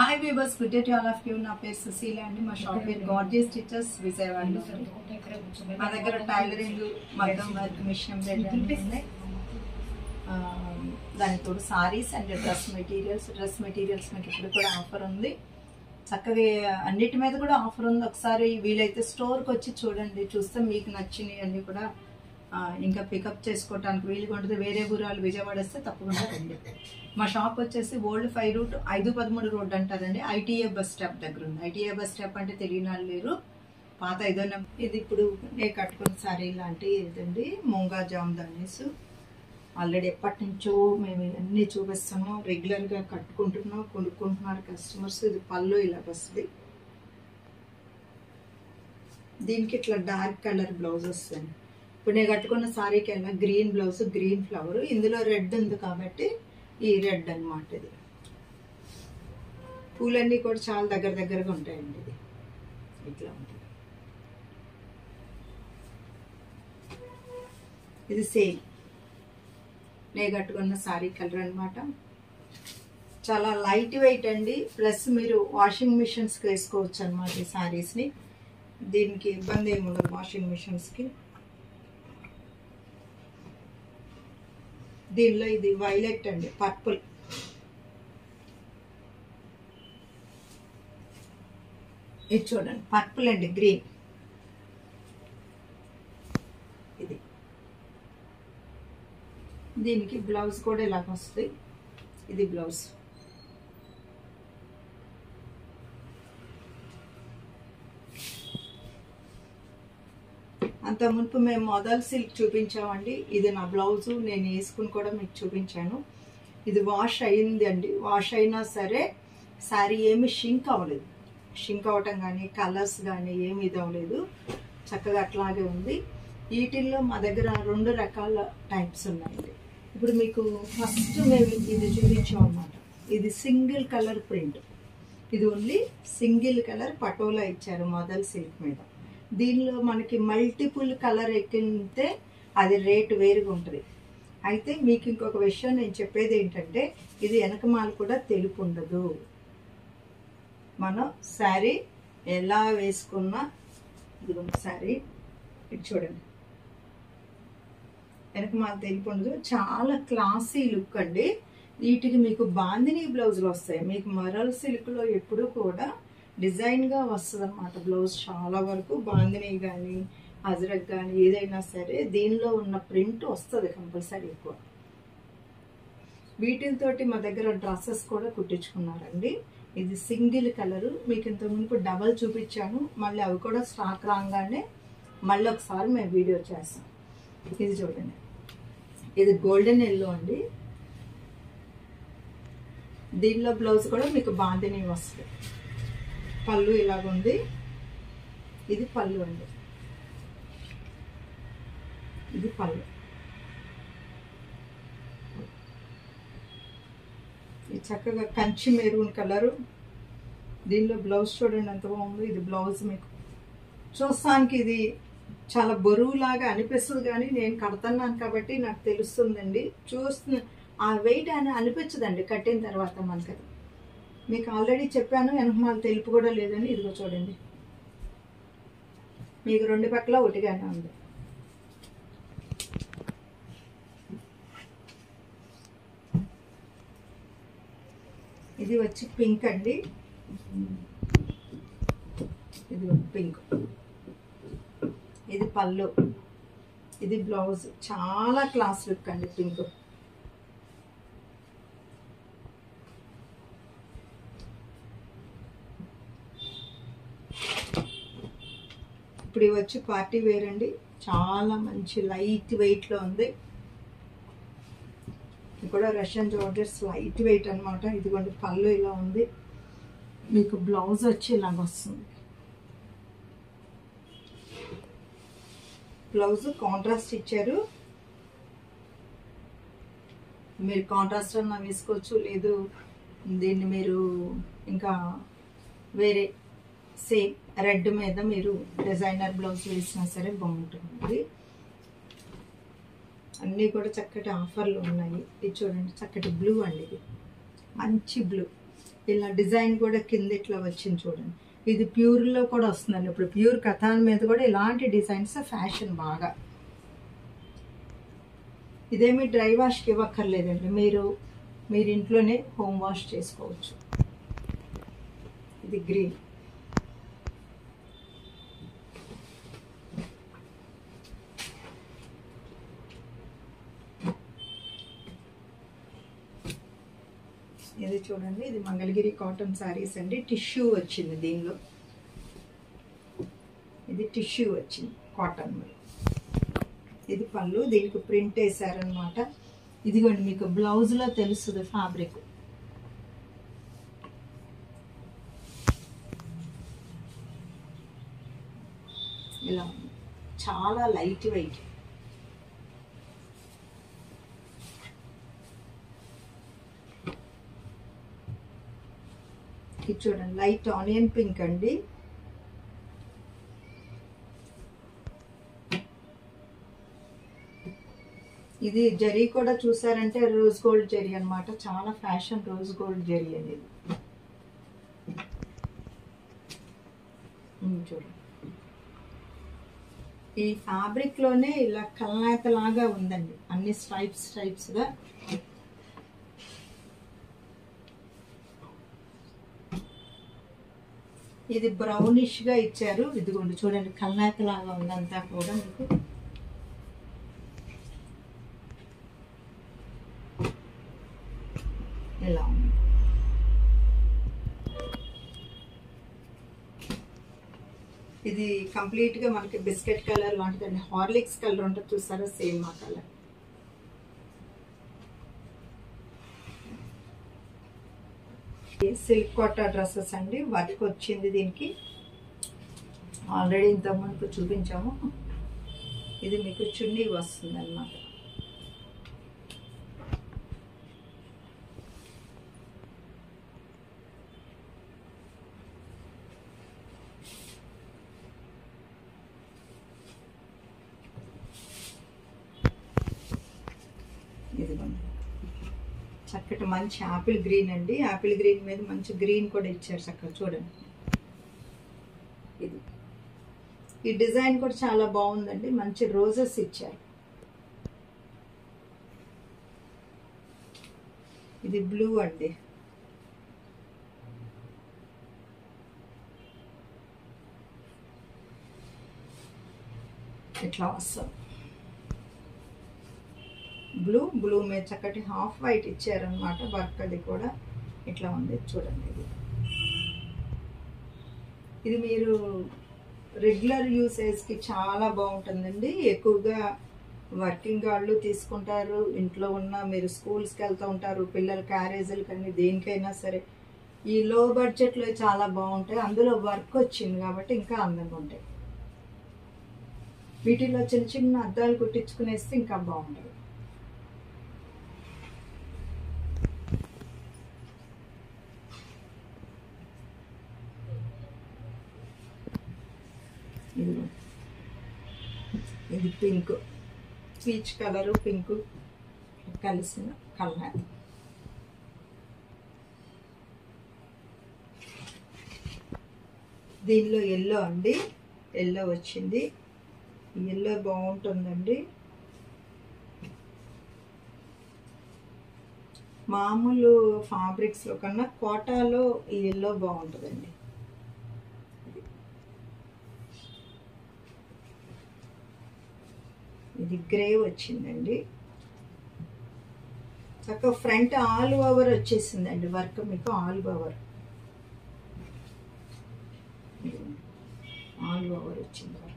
Hi viewers good day to all of you నా పేరు సుశీల అండి మా షాప్ పేరు గార్జియస్ స్టిచెస్ విజయవాడలో ఉంది. మా దగ్గర టైలరింగ్ మగ్గం వర్క్ మిషన్ ఎంబ్రాయిడరీ ఉన్నాయి ఆ, దానికి తోడు saris and dress materials dress materials మీకు ఇప్పుడు కూడా ఆఫర్ ఉంది చక్కగా అన్నిటి మీద కూడా ఆఫర్ ఉంది ఒకసారి వీలైతే స్టోర్కి వచ్చి చూడండి చూస్తే మీకు నచ్చినవి అన్నీ కూడా ఆ, ఇంకా పికప్ చేసుకోవడానికి వీలుగా ఉంటుంది వేరే ఊరాలు విజయవాడ వస్తే తప్పకుండా రండి మా షాప్ వచ్చేసి ఓల్డ్ ఫైవ్ రూట్ ఐదు పదమూడు రోడ్ అంటారండి ఐటీఏ బస్ స్టాప్ దగ్గర ఉంది ఐటీఏ బస్ స్టాప్ అంటే తెలియని వాళ్ళు లేరు పాత ఐదో నెంబర్ ఇది ఇప్పుడు నేను కట్టుకున్న సారీ లాంటి ఇదండి ముంగా జామ్దానీస్ ఆల్రెడీ ఎప్పటి నుంచో మేము ఇవన్నీ చూపిస్తాము రెగ్యులర్గా కట్టుకుంటున్నాం కొనుక్కుంటున్నారు కస్టమర్స్ ఇది పళ్ళు ఇలా వస్తుంది దీనికి ఇట్లా డార్క్ కలర్ బ్లౌజ్ వస్తుంది ఇప్పుడు నేను కట్టుకున్న సారీకి ఎలా గ్రీన్ బ్లౌజ్ గ్రీన్ ఫ్లవర్ ఇందులో రెడ్ ఉంది కాబట్టి ఈ రెడ్ అన్నమాట ఇది పూలన్నీ కూడా చాలా దగ్గర దగ్గరగా ఉంటాయండి ఇది ఇట్లా ఉంటుంది ఇది సేమ్ నేను కట్టుకున్న సారీ కలర్ అన్నమాట చాలా లైట్ వెయిట్ అండి ప్లస్ మీరు వాషింగ్ మిషన్స్కి వేసుకోవచ్చు అనమాట ఈ సారీస్ని దీనికి ఇబ్బంది ఏమి ఉండదు వాషింగ్ మిషన్స్కి దీనిలో ఇది వైలెట్ అండి పర్పుల్ ఇది చూడండి పర్పుల్ అండి గ్రీన్ ఇది దీనికి బ్లౌజ్ కూడా ఇలాగ వస్తుంది ఇది బ్లౌజ్ అంత మునుపు మేము మొదల్ సిల్క్ చూపించామండి ఇది నా బ్లౌజు నేను వేసుకుని కూడా మీకు చూపించాను ఇది వాష్ అయింది అండి వాష్ అయినా సరే శారీ ఏమి షింక్ అవ్వలేదు షింక్ అవ్వటం కానీ కలర్స్ కానీ ఏమి ఇది అవ్వలేదు చక్కగా అట్లాగే ఉంది వీటిల్లో మా దగ్గర రెండు రకాల టైప్స్ ఉన్నాయండి ఇప్పుడు మీకు ఫస్ట్ మేము ఇది చూపించాం అనమాట ఇది సింగిల్ కలర్ ప్రింట్ ఇది ఓన్లీ సింగిల్ కలర్ పటోలా ఇచ్చారు మొదల్ సిల్క్ మీద దీనిలో మనకి మల్టిపుల్ కలర్ ఎక్కితే అది రేట్ వేరుగా ఉంటుంది అయితే మీకు ఇంకొక విషయం నేను చెప్పేది ఏంటంటే ఇది వెనకమాల కూడా తెలుపు ఉండదు మనం శారీ ఎలా వేసుకున్నా ఇది శారీ ఇది చూడండి వెనకమాల తెలుపు ఉండదు చాలా క్లాసీ లుక్ అండి వీటికి మీకు బాందిని బ్లౌజులు వస్తాయి మీకు మరల్ సిల్క్లో ఎప్పుడు కూడా డిజైన్గా వస్తుంది అనమాట బ్లౌజ్ చాలా వరకు బాందిని కానీ అజరక్ కానీ ఏదైనా సరే దీనిలో ఉన్న ప్రింట్ వస్తుంది కంపల్సరీ ఎక్కువ వీటితోటి మా దగ్గర డ్రెస్సెస్ కూడా కుట్టించుకున్నారండి ఇది సింగిల్ కలరు మీకు ఇంత మునుపు డబల్ చూపించాను మళ్ళీ అవి కూడా స్టాక్ రాగానే మళ్ళీ ఒకసారి మేము వీడియో చేస్తాం ఇది చూడండి ఇది గోల్డెన్ ఎల్లో అండి దీనిలో బ్లౌజ్ కూడా మీకు బాందిని వస్తుంది పళ్ళు ఇలాగుంది ఇది పళ్ళు అండి ఇది పళ్ళు ఇది చక్కగా కంచి మెరూన్ కలరు దీనిలో బ్లౌజ్ చూడండి ఎంత బాగుందో ఇది బ్లౌజ్ మీకు చూస్తానికి ఇది చాలా బరువులాగా అనిపిస్తుంది కానీ నేను కడుతున్నాను కాబట్టి నాకు తెలుస్తుందండి చూస్తు ఆ వెయిట్ అని అనిపించదండి కట్టిన తర్వాత మనకి అది మీకు ఆల్రెడీ చెప్పాను వెనకమాల తెలుపు కూడా లేదని ఇదిగో చూడండి మీకు రెండు పక్కల ఒకటిగానే ఉంది ఇది వచ్చి పింక్ అండి ఇది పింక్ ఇది పళ్ళు ఇది బ్లౌజ్ చాలా క్లాస్ లుక్ అండి పింక్ ఇప్పుడు ఇవి వచ్చి పార్టీ వేర్ అండి చాలా మంచి లైట్ వెయిట్లో ఉంది ఇది కూడా రష్యన్ జార్జెస్ లైట్ వెయిట్ అనమాట ఇదిగోండి పళ్ళు ఇలా ఉంది మీకు బ్లౌజ్ వచ్చి ఇలాగ వస్తుంది బ్లౌజ్ కాంట్రాస్ట్ ఇచ్చారు మీరు కాంట్రాస్ట్ అన్న వేసుకోవచ్చు లేదు దీన్ని మీరు ఇంకా వేరే సేమ్ రెడ్ మీద మీరు డిజైనర్ బ్లౌజ్ వేసినా సరే బాగుంటుంది అన్నీ కూడా చక్కటి ఆఫర్లు ఉన్నాయి ఇది చూడండి చక్కటి బ్లూ అండి ఇది మంచి బ్లూ ఇలా డిజైన్ కూడా కింద ఇట్లా వచ్చింది చూడండి ఇది ప్యూర్లో కూడా వస్తుందండి ఇప్పుడు ప్యూర్ కథాన్ మీద కూడా ఇలాంటి డిజైన్స్ ఫ్యాషన్ బాగా ఇదేమి డ్రై వాష్కి ఇవ్వక్కర్లేదండి మీరు మీరు ఇంట్లోనే హోమ్ వాష్ చేసుకోవచ్చు ఇది గ్రీన్ ఇది చూడండి ఇది మంగళగిరి కాటన్ శారీస్ అండి టిష్యూ వచ్చింది దీనిలో ఇది టిష్యూ వచ్చింది కాటన్ మీద ఇది పళ్ళు దీనికి ప్రింట్ వేసారనమాట ఇదిగోండి మీకు బ్లౌజ్లో తెలుస్తుంది ఫ్యాబ్రిక్ ఇలా ఉంది చాలా లైట్ వెయిట్ ఇది చూడండి లైట్ ఆనియన్ పింక్ అండి ఇది జరీ కూడా చూసారంటే రోజ్ గోల్డ్ జరీ అన్నమాట చాలా ఫ్యాషన్ రోజ్ గోల్డ్ జరీ అనేది ఉమ్, చూడండి ఈ ఫ్యాబ్రిక్ లోనే ఇలా కల్నాత లాగా ఉందండి అన్ని స్ట్రైప్స్ స్ట్రైప్స్ గా ఇది బ్రౌనిష్ గా ఇచ్చారు ఇదిగోండి చూడండి కల్నాత లాగా ఉందంతా కూడా మీకు ఇలా ఉంది ఇది కంప్లీట్ గా మనకి బిస్కెట్ కలర్ లాంటిదండి హార్లిక్స్ కలర్ ఉంటుంది చూసారా సేమ్ ఆ కలర్ సిల్క్ కోటా డ్రెస్సెస్ అండి వర్క్ వచ్చింది దీనికి ఆల్రెడీ ఇంత మనకు చూపించాము ఇది మీకు చున్నీ వస్తుంది అనమాట ఇదిగోండి చక్కటి మంచి యాపిల్ గ్రీన్ అండి యాపిల్ గ్రీన్ మీద మంచి గ్రీన్ కూడా ఇచ్చారు చక్కగా చూడండి ఇది ఈ డిజైన్ కూడా చాలా బాగుందండి మంచి రోజెస్ ఇచ్చారు ఇది బ్లూ అండి ఇట్లా వస్తుంది బ్లూ బ్లూ మీద చక్కటి హాఫ్ వైట్ ఇచ్చారనమాట వర్క్ అది కూడా ఇట్లా ఉంది చూడండి ఇది ఇది మీరు రెగ్యులర్ యూసేజ్కి చాలా బాగుంటుందండి ఎక్కువగా వర్కింగ్ వాళ్ళు తీసుకుంటారు ఇంట్లో ఉన్న మీరు స్కూల్స్కి వెళ్తూ ఉంటారు పిల్లల క్యారేజీలు కానీ దేనికైనా సరే ఈ లో బడ్జెట్లో చాలా బాగుంటాయి అందులో వర్క్ వచ్చింది కాబట్టి ఇంకా అందంగా ఉంటాయి వీటిలో చిన్న చిన్న అద్దాలు కుట్టించుకునేస్తే ఇంకా బాగుంటుంది ఇదిగో ఇది పింక్ పీచ్ కలరు పింక్ కలిసిన కలర్ దీనిలో ఎల్లో అండి ఎల్లో వచ్చింది ఎల్లో బాగుంటుందండి మామూలు ఫ్యాబ్రిక్స్లో కన్నా కోటాలో ఈ ఎల్లో బాగుంటుందండి ఇది గ్రే వచ్చిందండి చక్కగా ఫ్రంట్ ఆల్ ఓవర్ వచ్చేసిందండి వర్క్ మీకు ఆల్ ఓవర్ ఆల్ ఓవర్ వచ్చింది వర్క్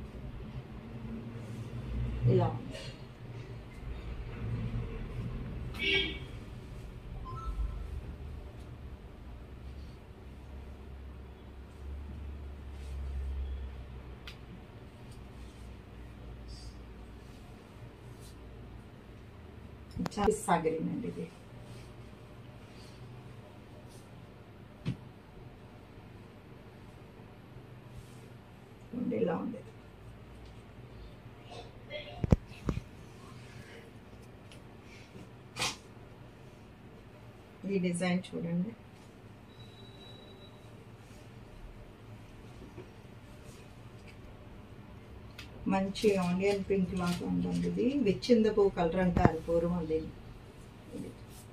ఇలా ఉంది చాలా సాగరినండి ఇది ఉండి ఇలా ఉంది ఈ డిజైన్ చూడండి మంచి ఆనియన్ పింక్ లాగా ఉంటుంది ఇది విచ్చింద పువ్వు కలర్ అంటారు పూర్వం దీన్ని ఇది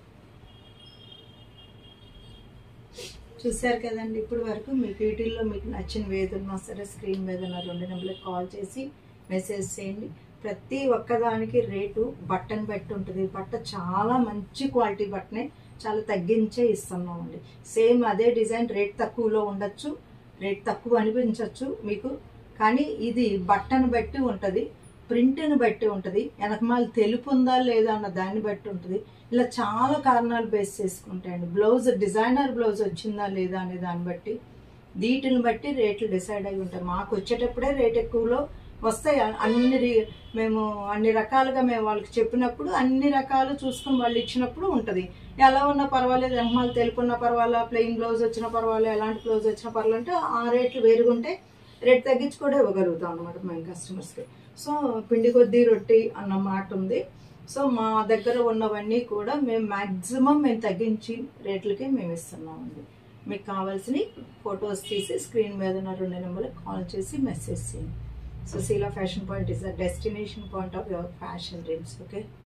చూశారు కదండి ఇప్పుడు వరకు మీకు వీటిల్లో మీకు నచ్చిన ఏదన్నా సరే స్క్రీన్ మీద ఉన్న రెండు నెంబర్లకు కాల్ చేసి మెసేజ్ చేయండి ప్రతి ఒక్కదానికి రేటు బట్టను బట్టి ఉంటుంది బట్ట చాలా మంచి క్వాలిటీ బట్టనే చాలా తగ్గించే ఇస్తున్నామండి సేమ్ అదే డిజైన్ రేట్ తక్కువలో ఉండొచ్చు రేట్ తక్కువ అనిపించవచ్చు మీకు కానీ ఇది బట్టను బట్టి ఉంటుంది ప్రింట్ని బట్టి ఉంటుంది వెనకమాల తెలుపు ఉందా లేదా అన్న దాన్ని బట్టి ఉంటుంది ఇలా చాలా కారణాలు బేస్ చేసుకుంటాయండి బ్లౌజ్ డిజైనర్ బ్లౌజ్ వచ్చిందా లేదా అనే దాన్ని బట్టి వీటిని బట్టి రేట్లు డిసైడ్ అయి ఉంటాయి మాకు వచ్చేటప్పుడే రేట్ ఎక్కువలో వస్తాయి అన్ని రి- మేము అన్ని రకాలుగా మేము వాళ్ళకి చెప్పినప్పుడు అన్ని రకాలు చూసుకుని వాళ్ళు ఇచ్చినప్పుడు ఉంటుంది ఎలా ఉన్నా పర్వాలేదు వెనకమాల తెలుపు ఉన్నా పర్వాలా ప్లెయిన్ బ్లౌజ్ వచ్చినా పర్వాలేదు ఎలాంటి బ్లౌజ్ వచ్చినా పర్వాలేదు అంటే ఆ రేట్లు వేరుగుంటే రేట్ తగ్గించి కూడా ఇవ్వగలుగుతాం అనమాట మేము కస్టమర్స్కి సో పిండి కొద్దీ రొట్టి అన్న మాట ఉంది సో మా దగ్గర ఉన్నవన్నీ కూడా మేము మ్యాక్సిమం మేము తగ్గించి రేట్లకి మేము ఇస్తున్నామండి మీకు కావాల్సిన ఫొటోస్ తీసి స్క్రీన్ మీద ఉన్న రెండు నెంబర్లకు కాల్ చేసి మెసేజ్ చేయండి so Sheela fashion point is the destination point of your fashion dreams okay